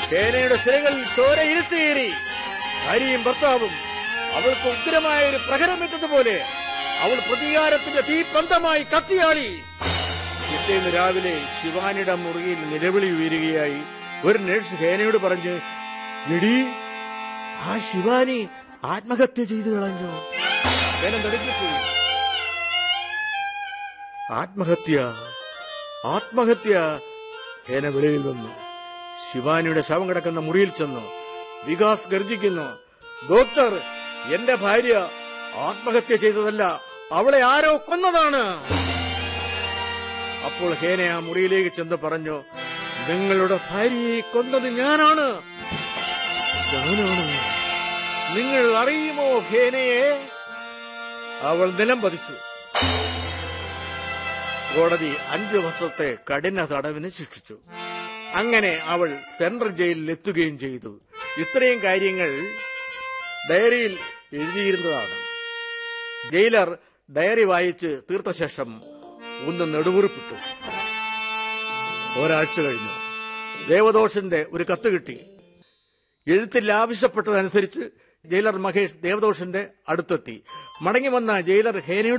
സേനയുടെ സിരകളിൽ ചോര ഇരിച്ചു കയറി ഭാര്യയും ഭർത്താവും അവൾക്ക് ഉഗ്രമായ ഒരു പ്രഹരമെത്തതുപോലെ അവൾ പ്രതികാരത്തിന്റെ തീപ്പന്തമായി കത്തിയാളി പിറ്റേന്ന് രാവിലെ ശിവാനിയുടെ മുറിയിൽ നിലവിളി ഉയരുകയായി ഒരു നഴ്സ് ഹേനയോട് പറഞ്ഞ് എടി ആ ശിവാനി ആത്മഹത്യ ചെയ്തു കളഞ്ഞു ഹേന നടുങ്ങിപ്പോയി ആത്മഹത്യ ആത്മഹത്യ ഹേന വെളിയിൽ വന്നു ശിവാനിയുടെ ശവം കിടക്കുന്ന മുറിയിൽ ചെന്നു വികാസ് ഗർജിക്കുന്നു ഡോക്ടർ എന്റെ ഭാര്യ ആത്മഹത്യ ചെയ്തതല്ല അവളെ ആരോ കൊന്നതാണ് അപ്പോൾ ഹേന ആ മുറിയിലേക്ക് ചെന്ന് പറഞ്ഞു നിങ്ങളുടെ ഭാര്യയെ കൊന്നത് ഞാനാണ് ഞാനാണ് നിങ്ങൾ അറിയുമോ ഹേനയെ അവൾ നിലം പതിച്ചു കോടതി അഞ്ചു വർഷത്തെ കഠിന തടവിന് ശിക്ഷിച്ചു അങ്ങനെ അവൾ സെൻട്രൽ ജയിലിൽ എത്തുകയും ചെയ്തു ഇത്രയും കാര്യങ്ങൾ ഡയറിയിൽ എഴുതിയിരുന്നതാണ് ജയിലർ ഡയറി വായിച്ച് തീർത്ത ശേഷം ഒന്ന് നെടുവുറിപ്പിട്ടു ഒരാഴ്ച കഴിഞ്ഞു ദേവദോഷന്റെ ഒരു കത്ത് കിട്ടി എഴുത്തിൽ ആവശ്യപ്പെട്ടതനുസരിച്ച് ജയിലർ മഹേഷ് ദേവദോഷന്റെ അടുത്തെത്തി മടങ്ങി വന്ന ജയിലർ ഹേനയോട്